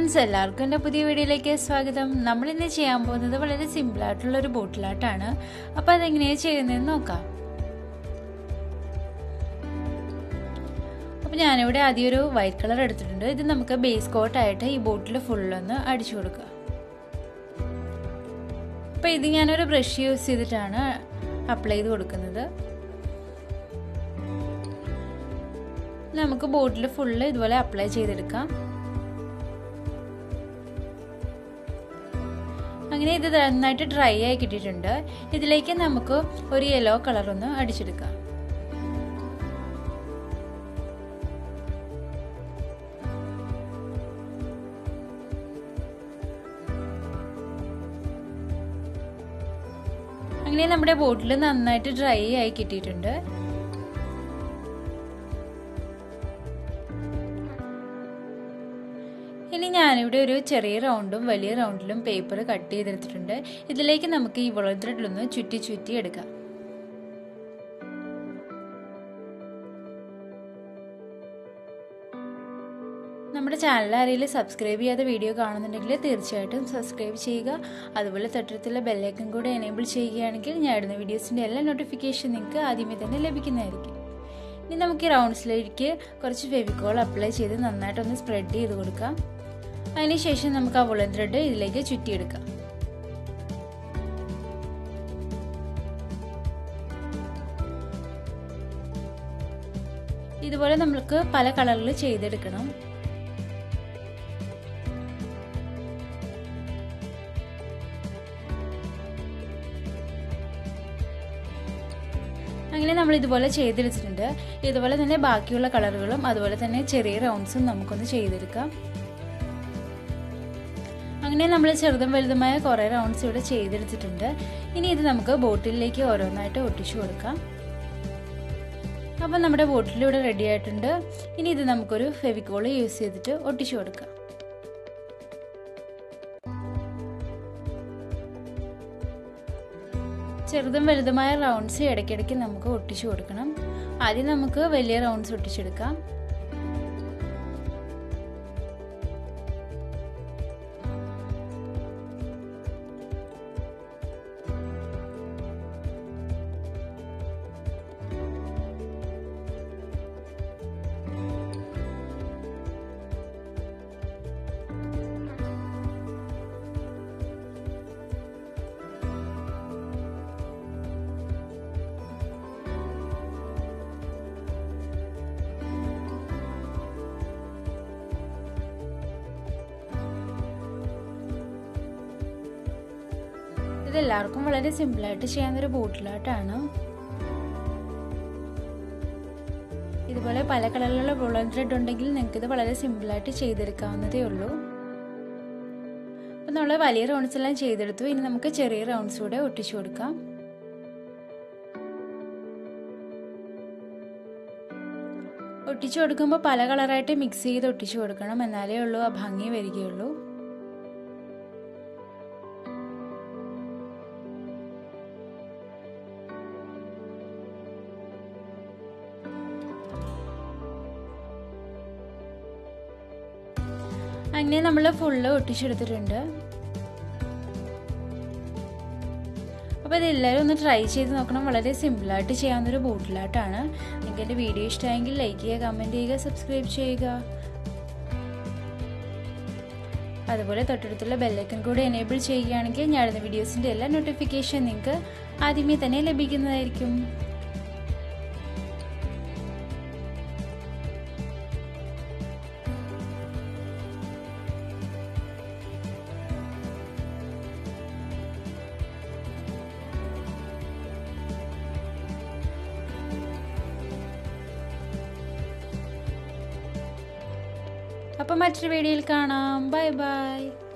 friends എല്ലാവർക്കും എൻ്റെ പുതിയ വീഡിയോയിലേക്ക് സ്വാഗതം നമ്മൾ ഇന്ന് ചെയ്യാൻ പോകുന്നത് വളരെ സിമ്പിൾ ആയിട്ടുള്ള ഒരു ബോട്ടിലാട്ടാണ് അപ്പോൾ അതെങ്ങനെയാണ് ചെയ്യുന്നതെന്ന് നോക്കാം അപ്പോൾ ഞാനിവിടെ ആദ്യം ഒരു വൈറ്റ് കളർ എടുത്തിട്ടുണ്ട് ഇത് നമുക്ക് ബേസ് കോട്ടായിട്ട് ഈ ബോട്ടിൽ ഫുള്ളൊന്ന് അടിച്ചു കൊടുക്കുക അപ്പോൾ ഇത് ഞാനൊരു ബ്രഷ് യൂസ് ചെയ്തിട്ടാണ് അപ്ലൈ ചെയ്ത് കൊടുക്കുന്നത് നമുക്ക് ബോട്ടിൽ ഫുള്ള് ഇതുപോലെ അപ്ലൈ ചെയ്തെടുക്കാം അങ്ങനെ ഇത് നന്നായിട്ട് ഡ്രൈ ആയി കിട്ടിയിട്ടുണ്ട് ഇതിലേക്ക് നമുക്ക് ഒരു യെല്ലോ കളർ ഒന്ന് അടിച്ചെടുക്കാം അങ്ങനെ നമ്മുടെ ബോട്ടിൽ നന്നായിട്ട് ഡ്രൈ ആയി കിട്ടിയിട്ടുണ്ട് ഇനി ഞാനിവിടെ ഒരു ചെറിയ റൗണ്ടും വലിയ റൗണ്ടിലും പേപ്പർ കട്ട് ചെയ്തെടുത്തിട്ടുണ്ട് ഇതിലേക്ക് നമുക്ക് ഈ വളർ ത്രെഡിലൊന്ന് ചുറ്റി ചുറ്റി എടുക്കാം നമ്മുടെ ചാനൽ ആരെങ്കിലും സബ്സ്ക്രൈബ് ചെയ്യാതെ വീഡിയോ കാണുന്നുണ്ടെങ്കിൽ തീർച്ചയായിട്ടും സബ്സ്ക്രൈബ് ചെയ്യുക അതുപോലെ തൊട്ടടുത്തുള്ള ബെല്ലൈക്കൻ കൂടെ എനേബിൾ ചെയ്യുകയാണെങ്കിൽ ഞാൻ ഇടുന്ന വീഡിയോസിൻ്റെ എല്ലാ നോട്ടിഫിക്കേഷൻ നിങ്ങൾക്ക് ആദ്യമേ തന്നെ ലഭിക്കുന്നതായിരിക്കും ഇനി നമുക്ക് ഈ റൗണ്ട്സിലേക്ക് കുറച്ച് ഫെവിക്കോൾ അപ്ലൈ ചെയ്ത് നന്നായിട്ടൊന്ന് സ്പ്രെഡ് ചെയ്ത് കൊടുക്കാം അതിനുശേഷം നമുക്ക് ആ വുളൻ ത്രെഡ് ഇതിലേക്ക് ചുറ്റിയെടുക്കാം ഇതുപോലെ നമ്മൾക്ക് പല കളറിൽ ചെയ്തെടുക്കണം അങ്ങനെ നമ്മൾ ഇതുപോലെ ചെയ്തെടുത്തിട്ടുണ്ട് ഇതുപോലെ തന്നെ ബാക്കിയുള്ള കളറുകളും അതുപോലെ തന്നെ ചെറിയ റൗണ്ട്സും നമുക്കൊന്ന് ചെയ്തെടുക്കാം അങ്ങനെ നമ്മൾ ചെറുതും വലുതുമായ കുറേ റൗണ്ട്സ് ഇവിടെ ചെയ്തെടുത്തിട്ടുണ്ട് ഇനി ഇത് നമുക്ക് ബോട്ടിലേക്ക് ഓരോന്നായിട്ട് ഒട്ടിച്ചു കൊടുക്കാം അപ്പം നമ്മുടെ ബോട്ടിൽ ഇവിടെ റെഡി ആയിട്ടുണ്ട് ഇനി ഇത് നമുക്കൊരു ഫെവിക്കോൾ യൂസ് ചെയ്തിട്ട് ഒട്ടിച്ചു കൊടുക്കാം ചെറുതും വലുതുമായ റൗണ്ട്സ് ഇടയ്ക്കിടയ്ക്ക് നമുക്ക് ഒട്ടിച്ചു കൊടുക്കണം ആദ്യം നമുക്ക് വലിയ റൗണ്ട്സ് ഒട്ടിച്ചെടുക്കാം ഇതെല്ലാവർക്കും വളരെ സിമ്പിളായിട്ട് ചെയ്യാവുന്ന ഒരു ബോട്ടിലായിട്ടാണ് ഇതുപോലെ പല കളറിലുള്ള വുളൻ ത്രെഡ് ഉണ്ടെങ്കിൽ നിങ്ങൾക്ക് ഇത് വളരെ സിമ്പിളായിട്ട് ചെയ്തെടുക്കാവുന്നതേ ഉള്ളൂ അപ്പം നമ്മൾ വലിയ റൗണ്ട്സ് എല്ലാം ചെയ്തെടുത്തു ഇനി നമുക്ക് ചെറിയ റൗണ്ട്സ് കൂടെ ഒട്ടിച്ചു കൊടുക്കാം ഒട്ടിച്ചു കൊടുക്കുമ്പോൾ പല കളറായിട്ട് മിക്സ് ചെയ്ത് ഒട്ടിച്ചു കൊടുക്കണം എന്നാലേ ഉള്ളൂ ആ ഭംഗി വരികയുള്ളൂ അങ്ങനെ നമ്മൾ ഫുള്ള് ഒട്ടിച്ചെടുത്തിട്ടുണ്ട് അപ്പോൾ ഇതെല്ലാവരും ഒന്ന് ട്രൈ ചെയ്ത് നോക്കണം വളരെ സിമ്പിളായിട്ട് ചെയ്യാവുന്നൊരു ബോട്ടിലായിട്ടാണ് നിങ്ങൾക്ക് എൻ്റെ വീഡിയോ ഇഷ്ടമായെങ്കിൽ ലൈക്ക് ചെയ്യുക കമൻറ്റ് ചെയ്യുക സബ്സ്ക്രൈബ് ചെയ്യുക അതുപോലെ തൊട്ടടുത്തുള്ള ബെല്ലൈക്കൺ കൂടെ എനേബിൾ ചെയ്യുകയാണെങ്കിൽ ഞാനിടുന്ന വീഡിയോസിൻ്റെ എല്ലാ നോട്ടിഫിക്കേഷൻ നിങ്ങൾക്ക് ആദ്യമേ തന്നെ ലഭിക്കുന്നതായിരിക്കും അപ്പം മറ്റൊരു വീഡിയോയിൽ കാണാം ബൈ ബൈ